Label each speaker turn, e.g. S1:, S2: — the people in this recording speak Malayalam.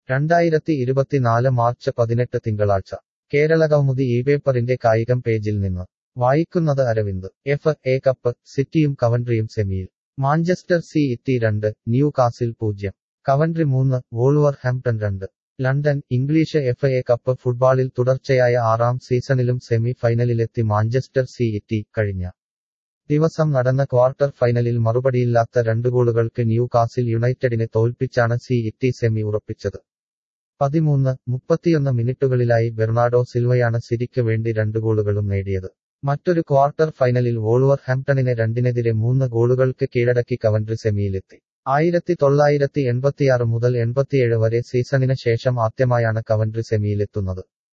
S1: രണ്ടായിരത്തി ഇരുപത്തിനാല് മാർച്ച് പതിനെട്ട് തിങ്കളാഴ്ച കേരള കൗമുദി ഈ പേപ്പറിന്റെ കായികം പേജിൽ നിന്ന് വായിക്കുന്നത് അരവിന്ദ് എഫ് എ കപ്പ് സിറ്റിയും കവൻട്രിയും സെമിയിൽ മാഞ്ചസ്റ്റർ സി ഇറ്റി രണ്ട് ന്യൂ കാസിൽ പൂജ്യം കവൻട്രി മൂന്ന് വോൾവർ ഹാംപ്ടൺ രണ്ട് London English F A cup ഫുട്ബോളിൽ തുടർച്ചയായ ആറാം സീസണിലും സെമി ഫൈനലിലെത്തി മാഞ്ചസ്റ്റർ സി ഇറ്റി കഴിഞ്ഞ ദിവസം നടന്ന ക്വാർട്ടർ ഫൈനലിൽ മറുപടിയില്ലാത്ത രണ്ട് ഗോളുകൾക്ക് ന്യൂ കാസിൽ യുണൈറ്റഡിനെ തോൽപ്പിച്ചാണ് സി ഇറ്റി സെമി ഉറപ്പിച്ചത് പതിമൂന്ന് മുപ്പത്തിയൊന്ന് മിനിറ്റുകളിലായി ബെർണാഡോ സിൽവയാണ് സിരിക്ക് വേണ്ടി രണ്ട് ഗോളുകളും നേടിയത് മറ്റൊരു ക്വാർട്ടർ ഫൈനലിൽ വോൾവർ ഹാംപ്ടണിനെ രണ്ടിനെതിരെ മൂന്ന് ഗോളുകൾക്ക് കീഴടക്കി കവൻട്രി സെമിയിലെത്തി ആയിരത്തി തൊള്ളായിരത്തി എൺപത്തിയാറ് മുതൽ എൺപത്തിയേഴ് വരെ സീസണിന് ശേഷം ആദ്യമായാണ് കവൻട്രി സെമിയിലെത്തുന്നത്